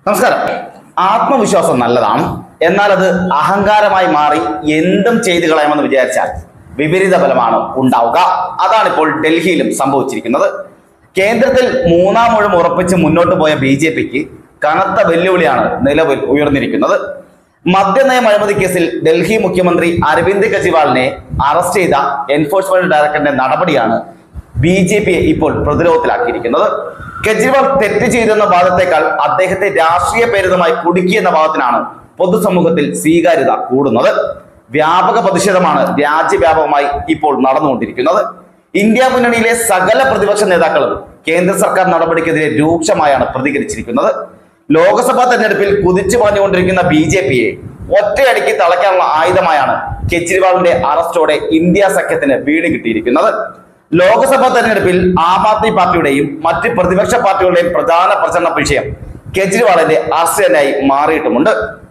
നമസ്കാരം ആത്മവിശ്വാസം നല്ലതാണ് എന്നാൽ അത് അഹങ്കാരമായി മാറി എന്തും ചെയ്തു കളയാമെന്ന് വിചാരിച്ചാൽ വിപരീത ഫലമാണ് ഉണ്ടാവുക അതാണ് ഇപ്പോൾ ഡൽഹിയിലും സംഭവിച്ചിരിക്കുന്നത് കേന്ദ്രത്തിൽ മൂന്നാം മുഴുവൻ ഉറപ്പിച്ച് മുന്നോട്ട് പോയ ബി ജെ പിക്ക് കനത്ത വെല്ലുവിളിയാണ് നിലവിൽ ഉയർന്നിരിക്കുന്നത് മദ്യനയം അഴിമതി കേസിൽ ഡൽഹി മുഖ്യമന്ത്രി അരവിന്ദ് കെജ്രിവാളിനെ അറസ്റ്റ് ചെയ്ത എൻഫോഴ്സ്മെന്റ് ഡയറക്ടറിന്റെ നടപടിയാണ് ബി ജെ പിയെ ഇപ്പോൾ പ്രതിരോധത്തിലാക്കിയിരിക്കുന്നത് കെജ്രിവാൾ തെറ്റ് ചെയ്തെന്ന വാദത്തെക്കാൾ അദ്ദേഹത്തെ രാഷ്ട്രീയ പ്രേരിതമായി കുടുക്കിയെന്ന വാദത്തിനാണ് പൊതുസമൂഹത്തിൽ സ്വീകാര്യത കൂടുന്നത് വ്യാപക പ്രതിഷേധമാണ് രാജ്യവ്യാപകമായി ഇപ്പോൾ നടന്നുകൊണ്ടിരിക്കുന്നത് ഇന്ത്യ മുന്നണിയിലെ സകല പ്രതിപക്ഷ നേതാക്കളും കേന്ദ്ര സർക്കാർ നടപടിക്കെതിരെ രൂക്ഷമായാണ് പ്രതികരിച്ചിരിക്കുന്നത് ലോക്സഭാ തെരഞ്ഞെടുപ്പിൽ കുതിച്ചു പാഞ്ഞുകൊണ്ടിരിക്കുന്ന ബി ജെ പിയെ ഒറ്റയടിക്ക് തളയ്ക്കാനുള്ള ആയുധമായാണ് കെജ്രിവാളിന്റെ അറസ്റ്റോടെ ഇന്ത്യ സഖ്യത്തിന് വീട് കിട്ടിയിരിക്കുന്നത് ലോക്സഭാ തെരഞ്ഞെടുപ്പിൽ ആം ആദ്മി പാർട്ടിയുടെയും മറ്റ് പ്രതിപക്ഷ പാർട്ടികളുടെയും പ്രധാന പ്രചരണ വിഷയം കെജ്രിവാളിന്റെ അറസ്റ്റ് തന്നെയായി മാറിയിട്ടുമുണ്ട്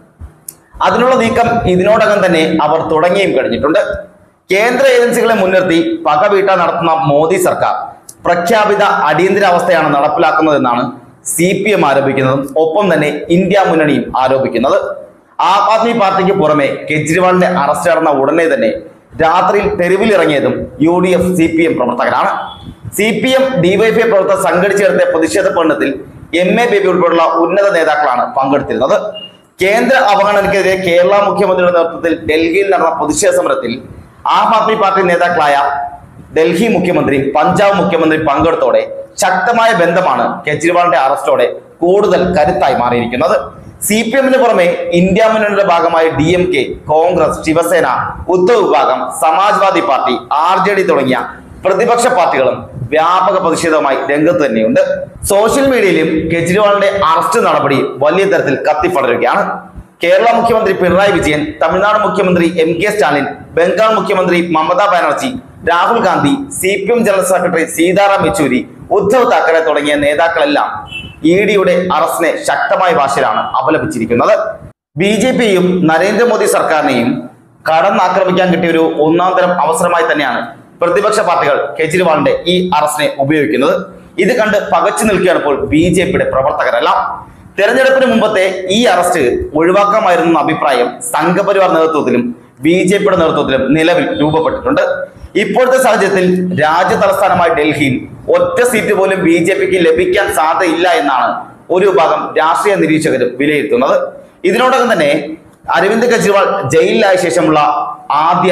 അതിനുള്ള നീക്കം ഇതിനോടകം തന്നെ അവർ തുടങ്ങിയും കഴിഞ്ഞിട്ടുണ്ട് കേന്ദ്ര ഏജൻസികളെ മുൻനിർത്തി പകവീട്ടാൻ നടത്തുന്ന മോദി സർക്കാർ പ്രഖ്യാപിത അടിയന്തരാവസ്ഥയാണ് നടപ്പിലാക്കുന്നതെന്നാണ് സി പി എം ആരോപിക്കുന്നതും ഒപ്പം തന്നെ ഇന്ത്യ മുന്നണിയും ആരോപിക്കുന്നത് ആം ആദ്മി പാർട്ടിക്ക് പുറമെ കെജ്രിവാളിന്റെ അറസ്റ്റ് നടന്ന ഉടനെ തന്നെ രാത്രിയിൽ തെരുവിലിറങ്ങിയതും U D F C P M പ്രവർത്തകരാണ് സി പി എം ഡിവൈഎഫ്ഐ പ്രവർത്തകർ സംഘടിച്ചു നടത്തിയ പ്രതിഷേധ പ്രകടനത്തിൽ എം എ ബേബി ഉൾപ്പെടെയുള്ള ഉന്നത നേതാക്കളാണ് പങ്കെടുത്തിരുന്നത് കേന്ദ്ര അവഗണനയ്ക്കെതിരെ കേരള മുഖ്യമന്ത്രിയുടെ നേതൃത്വത്തിൽ ഡൽഹിയിൽ നടന്ന പ്രതിഷേധ സമരത്തിൽ ആം ആദ്മി പാർട്ടി നേതാക്കളായ ഡൽഹി മുഖ്യമന്ത്രി പഞ്ചാബ് മുഖ്യമന്ത്രി പങ്കെടുത്തോടെ ശക്തമായ ബന്ധമാണ് കെജ്രിവാളിന്റെ അറസ്റ്റോടെ കൂടുതൽ കരുത്തായി മാറിയിരിക്കുന്നത് സി പി എമ്മിന് പുറമെ ഇന്ത്യ മുന്നണിയുടെ ഭാഗമായ D M K Congress Shiv Sena Uddhav വിഭാഗം Samajwadi party R J D തുടങ്ങിയ പ്രതിപക്ഷ പാർട്ടികളും വ്യാപക പ്രതിഷേധവുമായി രംഗത്ത് തന്നെയുണ്ട് സോഷ്യൽ മീഡിയയിലും കെജ്രിവാളിന്റെ അറസ്റ്റ് നടപടി വലിയ തരത്തിൽ കത്തിപ്പടരുകയാണ് കേരള മുഖ്യമന്ത്രി പിണറായി വിജയൻ തമിഴ്നാട് മുഖ്യമന്ത്രി എം കെ സ്റ്റാലിൻ ബംഗാൾ മുഖ്യമന്ത്രി Mamata Banerjee Rahul Gandhi C P M general secretary Sitaram Yechury Uddhav Thackeray തുടങ്ങിയ നേതാക്കളെല്ലാം ഇ ഡിയുടെ അറസ്റ്റിനെ ശക്തമായ ഭാഷയിലാണ് അപലപിച്ചിരിക്കുന്നത് ബി ജെ പിയും നരേന്ദ്രമോദി സർക്കാരിനെയും കടന്നാക്രമിക്കാൻ കിട്ടിയ ഒരു ഒന്നാം തരം അവസരമായി തന്നെയാണ് പ്രതിപക്ഷ പാർട്ടികൾ കെജ്രിവാളിന്റെ ഈ അറസ്റ്റിനെ ഉപയോഗിക്കുന്നത് ഇത് കണ്ട് പകച്ചു നിൽക്കുകയാണ് ഇപ്പോൾ ബി ജെ പിയുടെ പ്രവർത്തകരെല്ലാം തെരഞ്ഞെടുപ്പിന് മുമ്പത്തെ ഈ അറസ്റ്റ് ഒഴിവാക്കാമായിരുന്നു എന്ന അഭിപ്രായം സംഘപരിവാർ നേതൃത്വത്തിലും ബി ജെ പിയുടെ നേതൃത്വത്തിലും നിലവിൽ രൂപപ്പെട്ടിട്ടുണ്ട് ഇപ്പോഴത്തെ സാഹചര്യത്തിൽ രാജ്യ തലസ്ഥാനമായ ഡൽഹിയിൽ ഒറ്റ സീറ്റ് പോലും ബി ജെ പിക്ക് ലഭിക്കാൻ സാധ്യതയില്ല എന്നാണ് ഒരു വിഭാഗം രാഷ്ട്രീയ നിരീക്ഷകരും വിലയിരുത്തുന്നത് ഇതിനോടകം തന്നെ അരവിന്ദ് കെജ്രിവാൾ ജയിലിലായ ശേഷമുള്ള ആദ്യ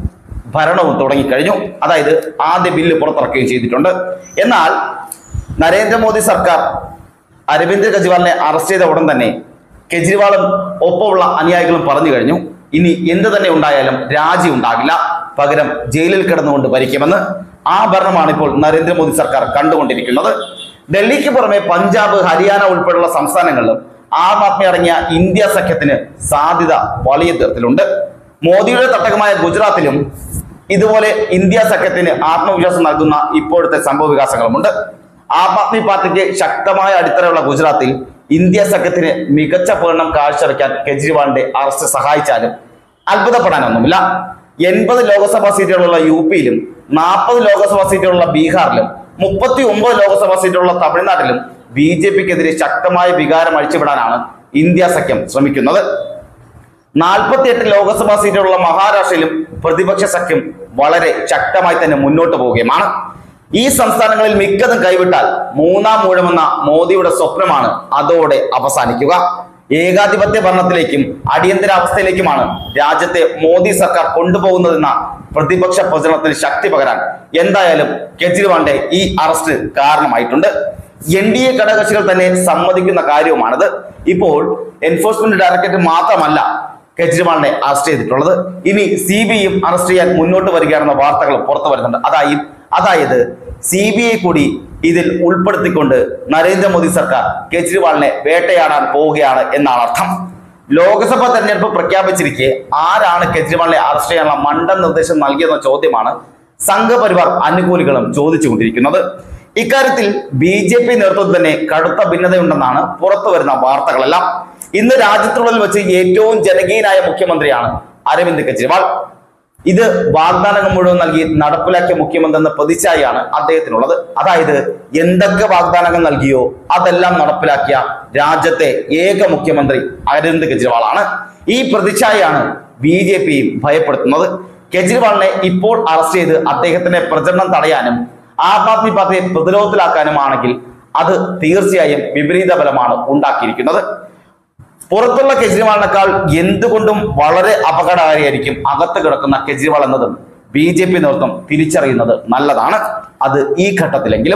ഭരണവും തുടങ്ങിക്കഴിഞ്ഞു അതായത് ആദ്യ ബില്ല് പുറത്തിറക്കുകയും ചെയ്തിട്ടുണ്ട് എന്നാൽ നരേന്ദ്രമോദി സർക്കാർ അരവിന്ദ് കെജ്രിവാളിനെ അറസ്റ്റ് ചെയ്ത ഉടൻ തന്നെ കെജ്രിവാളും ഒപ്പമുള്ള അനുയായികളും പറഞ്ഞു കഴിഞ്ഞു ഇനി എന്ത് തന്നെ ഉണ്ടായാലും രാജി ഉണ്ടാകില്ല പകരം ജയിലിൽ കിടന്നുകൊണ്ട് ഭരിക്കുമെന്ന് ആ ഭരണമാണ് ഇപ്പോൾ നരേന്ദ്രമോദി സർക്കാർ കണ്ടുകൊണ്ടിരിക്കുന്നത് ഡൽഹിക്ക് പുറമെ പഞ്ചാബ് ഹരിയാന ഉൾപ്പെടെയുള്ള സംസ്ഥാനങ്ങളിലും ആം ആദ്മി അടങ്ങിയ ഇന്ത്യ സഖ്യത്തിന് സാധ്യത വലിയ തരത്തിലുണ്ട് മോദിയുടെ തട്ടകമായ ഗുജറാത്തിലും ഇതുപോലെ ഇന്ത്യ സഖ്യത്തിന് ആത്മവിശ്വാസം നൽകുന്ന ഇപ്പോഴത്തെ സംഭവ വികാസങ്ങളുമുണ്ട് ആം ആദ്മി പാർട്ടിക്ക് ശക്തമായ അടിത്തറയുള്ള ഗുജറാത്തിൽ ഇന്ത്യ സഖ്യത്തിന് മികച്ച പ്രകടനം കാഴ്ചവെക്കാൻ കെജ്രിവാളിന്റെ അറസ്റ്റ് സഹായിച്ചാലും അത്ഭുതപ്പെടാനൊന്നുമില്ല എൺപത് ലോക്സഭാ സീറ്റുകളുള്ള യു പിയിലും നാൽപ്പത് ലോക്സഭാ സീറ്റുകളുള്ള ബീഹാറിലും മുപ്പത്തി ഒമ്പത് ലോക്സഭാ സീറ്റുകളുള്ള തമിഴ്നാട്ടിലും ബി ജെ പിക്കെതിരെ ശക്തമായ വികാരം അഴിച്ചുവിടാനാണ് ഇന്ത്യ സഖ്യം ശ്രമിക്കുന്നത് നാൽപ്പത്തിയെട്ട് ലോക്സഭാ സീറ്റുകളുള്ള മഹാരാഷ്ട്രയിലും പ്രതിപക്ഷ സഖ്യം വളരെ ശക്തമായി തന്നെ മുന്നോട്ട് പോവുകയുമാണ് ഈ സംസ്ഥാനങ്ങളിൽ മിക്കതും കൈവിട്ടാൽ മൂന്നാം മൂഴമെന്ന മോദിയുടെ സ്വപ്നമാണ് അതോടെ അവസാനിക്കുക ഏകാധിപത്യ ഭരണത്തിലേക്കും അടിയന്തരാവസ്ഥയിലേക്കുമാണ് രാജ്യത്തെ മോദി സർക്കാർ കൊണ്ടുപോകുന്നതെന്ന പ്രതിപക്ഷ പ്രചരണത്തിന് ശക്തി പകരാൻ എന്തായാലും കെജ്രിവാളിന്റെ ഈ അറസ്റ്റ് കാരണമായിട്ടുണ്ട് എൻ ഡി എ ഘടകകക്ഷികൾ തന്നെ സമ്മതിക്കുന്ന കാര്യവുമാണിത് ഇപ്പോൾ എൻഫോഴ്സ്മെന്റ് ഡയറക്ടറേറ്റ് മാത്രമല്ല കെജ്രിവാളിനെ അറസ്റ്റ് ചെയ്തിട്ടുള്ളത് ഇനി സി ബി ഐയും അറസ്റ്റ് ചെയ്യാൻ മുന്നോട്ട് വരികയാണെന്ന വാർത്തകൾ പുറത്തു വരുന്നുണ്ട് അതായി അതായത് സി ബി ഐ കൂടി ഇതിൽ ഉൾപ്പെടുത്തിക്കൊണ്ട് നരേന്ദ്രമോദി സർക്കാർ കെജ്രിവാളിനെ വേട്ടയാടാൻ പോവുകയാണ് എന്നാണ് അർത്ഥം ലോക്സഭാ തെരഞ്ഞെടുപ്പ് പ്രഖ്യാപിച്ചിരിക്കെ ആരാണ് കെജ്രിവാളിനെ അറസ്റ്റ് ചെയ്യാനുള്ള മണ്ടൻ നിർദ്ദേശം നൽകിയെന്ന ചോദ്യമാണ് സംഘപരിവാർ അനുകൂലികളും ചോദിച്ചുകൊണ്ടിരിക്കുന്നത് ഇക്കാര്യത്തിൽ ബി ജെ പി നേതൃത്വത്തിൽ തന്നെ കടുത്ത ഭിന്നതയുണ്ടെന്നാണ് പുറത്തു വരുന്ന വാർത്തകളെല്ലാം ഇന്ന് രാജ്യത്തുള്ളിൽ വെച്ച് ഏറ്റവും ജനകീയനായ മുഖ്യമന്ത്രിയാണ് അരവിന്ദ് കെജ്രിവാൾ ഇത് വാഗ്ദാനങ്ങൾ മുഴുവൻ നൽകി നടപ്പിലാക്കിയ മുഖ്യമന്ത്രി എന്ന പ്രതിച്ഛായാണ് അദ്ദേഹത്തിനുള്ളത് അതായത് എന്തൊക്കെ വാഗ്ദാനങ്ങൾ നൽകിയോ അതെല്ലാം നടപ്പിലാക്കിയ രാജ്യത്തെ ഏക മുഖ്യമന്ത്രി അരവിന്ദ് കെജ്രിവാളാണ് ഈ പ്രതിച്ഛായാണ് ബി ജെ പിയും ഭയപ്പെടുത്തുന്നത് കെജ്രിവാളിനെ ഇപ്പോൾ അറസ്റ്റ് ചെയ്ത് അദ്ദേഹത്തിന്റെ പ്രചരണം തടയാനും ആം ആദ്മി പാർട്ടിയെ പ്രതിരോധത്തിലാക്കാനുമാണെങ്കിൽ അത് തീർച്ചയായും വിപരീത ഫലമാണ് ഉണ്ടാക്കിയിരിക്കുന്നത് പുറത്തുള്ള കെജ്രിവാളിനേക്കാൾ എന്തുകൊണ്ടും വളരെ അപകടകാരിയായിരിക്കും അകത്ത് കിടക്കുന്ന കെജ്രിവാൾ എന്നതും ബി ജെ പി നേതൃത്വം തിരിച്ചറിയുന്നത് നല്ലതാണ് അത് ഈ ഘട്ടത്തിലെങ്കിലും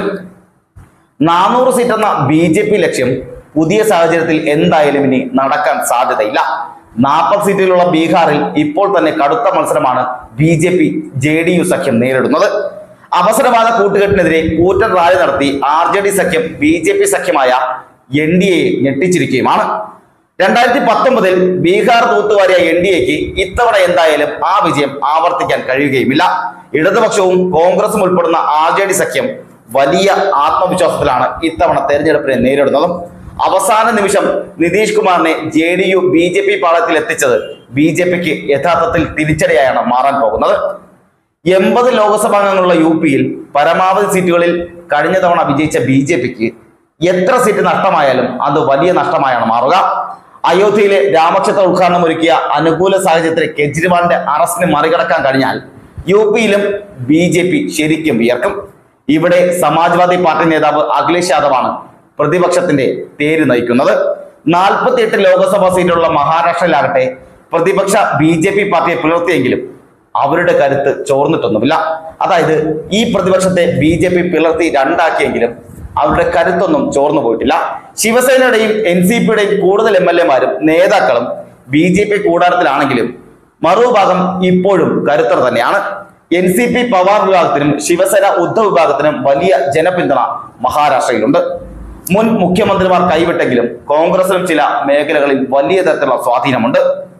നാനൂറ് സീറ്റ് എന്ന ബി ജെ പി ലക്ഷ്യം പുതിയ സാഹചര്യത്തിൽ എന്തായാലും ഇനി നടക്കാൻ സാധ്യതയില്ല നാൽപ്പത് സീറ്റിലുള്ള ബീഹാറിൽ ഇപ്പോൾ തന്നെ കടുത്ത മത്സരമാണ് B J P J D U സഖ്യം നേരിടുന്നത് അവസരവാദ കൂട്ടുകെട്ടിനെതിരെ കൂറ്റൻ റാലി നടത്തി ആർ ജെ ഡി സഖ്യം ബി ജെ പി സഖ്യമായ എൻ ഡി എയെ ഞെട്ടിച്ചിരിക്കുകയുമാണ് രണ്ടായിരത്തി പത്തൊമ്പതിൽ ബീഹാർ തൂത്തുവാരിയ എൻ ഡി എക്ക് ഇത്തവണ എന്തായാലും ആ വിജയം ആവർത്തിക്കാൻ കഴിയുകയുമില്ല ഇടതുപക്ഷവും കോൺഗ്രസും ഉൾപ്പെടുന്ന ആർ ജെ ഡി സഖ്യം വലിയ ആത്മവിശ്വാസത്തിലാണ് ഇത്തവണ തെരഞ്ഞെടുപ്പിനെ നേരിടുന്നതും അവസാന നിമിഷം നിതീഷ് കുമാറിനെ J D U B J P പാളയത്തിൽ എത്തിച്ചത് ബി ജെ പിക്ക് യഥാർത്ഥത്തിൽ തിരിച്ചടിയായാണ് മാറാൻ പോകുന്നത് എൺപത് ലോക്സഭാംഗങ്ങളുള്ള യു പിയിൽ പരമാവധി സീറ്റുകളിൽ കഴിഞ്ഞ തവണ വിജയിച്ച ബി ജെ പിക്ക് എത്ര സീറ്റ് നഷ്ടമായാലും അത് വലിയ നഷ്ടമായാണ് മാറുക അയോധ്യയിലെ രാമക്ഷേത്ര ഉദ്ഘാടനം ഒരുക്കിയ അനുകൂല സാഹചര്യത്തിൽ കെജ്രിവാളിന്റെ അറസ്റ്റിനെ മറികടക്കാൻ കഴിഞ്ഞാൽ യു പിയിലും ബി ജെ പി ശരിക്കും വിയർക്കും ഇവിടെ സമാജ്വാദി പാർട്ടി നേതാവ് അഖിലേഷ് യാദവാണ് പ്രതിപക്ഷത്തിന്റെ തേര് നയിക്കുന്നത് നാൽപ്പത്തിയെട്ട് ലോക്സഭാ സീറ്റുള്ള മഹാരാഷ്ട്രയിലാകട്ടെ പ്രതിപക്ഷ ബി ജെ പി പാർട്ടിയെ പിളർത്തിയെങ്കിലും അവരുടെ കരുത്ത് ചോർന്നിട്ടൊന്നുമില്ല അതായത് ഈ പ്രതിപക്ഷത്തെ ബി ജെ പി പിളർത്തി രണ്ടാക്കിയെങ്കിലും അവരുടെ കരുത്തൊന്നും ചോർന്നു പോയിട്ടില്ല ശിവസേനയുടെയും എൻ സി പിയുടെയും കൂടുതൽ എം എൽ എമാരും നേതാക്കളും ബി ജെ പി കൂടാരത്തിലാണെങ്കിലും മറുഭാഗം ഇപ്പോഴും കരുത്തർ തന്നെയാണ് എൻ സി പി പവാർ വിഭാഗത്തിനും ശിവസേന ഉദ്ധവ് വിഭാഗത്തിനും വലിയ ജനപിന്തുണ മഹാരാഷ്ട്രയിലുണ്ട് മുൻ മുഖ്യമന്ത്രിമാർ കൈവിട്ടെങ്കിലും കോൺഗ്രസിനും ചില മേഖലകളിൽ വലിയ തരത്തിലുള്ള സ്വാധീനമുണ്ട്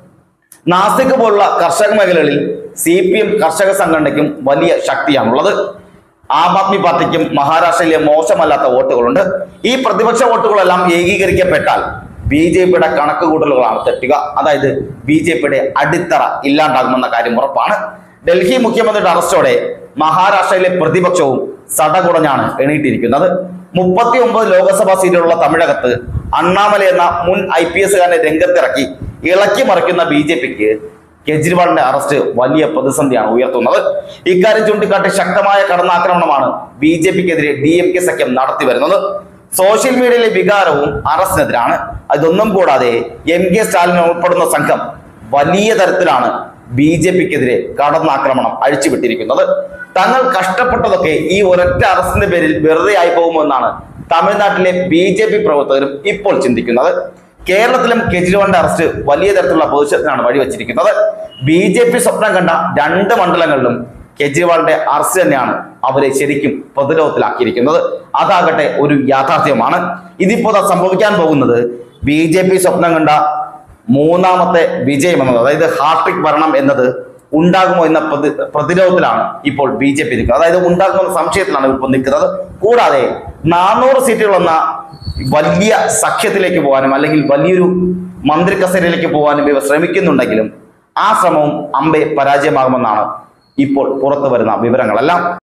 നാസിക് പോലുള്ള കർഷക മേഖലകളിൽ സി പി എം കർഷക സംഘടനയ്ക്കും വലിയ ശക്തിയാണുള്ളത് ആം ആദ്മി പാർട്ടിക്കും മഹാരാഷ്ട്രയിലെ മോശമല്ലാത്ത വോട്ടുകളുണ്ട് ഈ പ്രതിപക്ഷ വോട്ടുകളെല്ലാം ഏകീകരിക്കപ്പെട്ടാൽ ബി ജെ പിയുടെ കണക്കുകൂട്ടലുകളാണ് തെറ്റുക അതായത് ബി ജെ പിയുടെ അടിത്തറ ഇല്ലാണ്ടാകുമെന്ന കാര്യം ഉറപ്പാണ് ഡൽഹി മുഖ്യമന്ത്രിയുടെ അറസ്റ്റോടെ മഹാരാഷ്ട്രയിലെ പ്രതിപക്ഷവും സടകുടഞ്ഞാണ് എണീറ്റിരിക്കുന്നത് മുപ്പത്തി ഒമ്പത് ലോക്സഭാ സീറ്റുകളുള്ള തമിഴകത്ത് അണ്ണാമല എന്ന മുൻ ഐ പി എസുകാരനെ രംഗത്തിറക്കി ഇളക്കി മറിക്കുന്ന ബി ജെ പിക്ക് കെജ്രിവാളിന്റെ അറസ്റ്റ് വലിയ പ്രതിസന്ധിയാണ് ഉയർത്തുന്നത് ഇക്കാര്യം ചൂണ്ടിക്കാട്ടി ശക്തമായ കടന്നാക്രമണമാണ് ബി ജെ പിക്കെതിരെ ഡി എം കെ സഖ്യം നടത്തി വരുന്നത് സോഷ്യൽ മീഡിയയിലെ വികാരവും അറസ്റ്റിനെതിരാണ് അതൊന്നും കൂടാതെ എം കെ സ്റ്റാലിൻ ഉൾപ്പെടുന്ന സംഘം വലിയ തരത്തിലാണ് ബി ജെ പിക്കെതിരെ കടന്നാക്രമണം അഴിച്ചുവിട്ടിരിക്കുന്നത് തങ്ങൾ കഷ്ടപ്പെട്ടതൊക്കെ ഈ ഒരൊറ്റ അറസ്റ്റിന്റെ പേരിൽ വെറുതെ ആയി പോകുമെന്നാണ് തമിഴ്നാട്ടിലെ ബി ജെ പി പ്രവർത്തകരും ഇപ്പോൾ ചിന്തിക്കുന്നത് കേരളത്തിലും കെജ്രിവാളിന്റെ അറസ്റ്റ് വലിയ തരത്തിലുള്ള ഭവിഷ്യത്തിനാണ് വഴിവെച്ചിരിക്കുന്നത് ബി ജെ പി സ്വപ്നം കണ്ട രണ്ട് മണ്ഡലങ്ങളിലും കെജ്രിവാളിന്റെ അറസ്റ്റ് തന്നെയാണ് അവരെ ശരിക്കും പ്രതിരോധത്തിലാക്കിയിരിക്കുന്നത് അതാകട്ടെ ഒരു യാഥാർത്ഥ്യമാണ് ഇതിപ്പോ ദാ സംഭവിക്കാൻ പോകുന്നത് ബി ജെ പി സ്വപ്നം കണ്ട മൂന്നാമത്തെ വിജയം എന്നത് അതായത് ഹാട്രിക് ഭരണം എന്നത് ഉണ്ടാകുമോ എന്ന പ്രതി പ്രതിരോധത്തിലാണ് ഇപ്പോൾ ബി ജെ പി നിൽക്കുന്നത് അതായത് ഉണ്ടാകുമെന്ന സംശയത്തിലാണ് ഇപ്പോൾ നിൽക്കുന്നത് കൂടാതെ നാനൂറ് സീറ്റുകളെന്ന വലിയ സഖ്യത്തിലേക്ക് പോകാനും അല്ലെങ്കിൽ വലിയൊരു മന്ത്രി കസേരയിലേക്ക് പോകാനും ഇവർ ശ്രമിക്കുന്നുണ്ടെങ്കിലും ആ ശ്രമവും അമ്പെ പരാജയമാകുമെന്നാണ് ഇപ്പോൾ പുറത്തു വരുന്ന വിവരങ്ങളെല്ലാം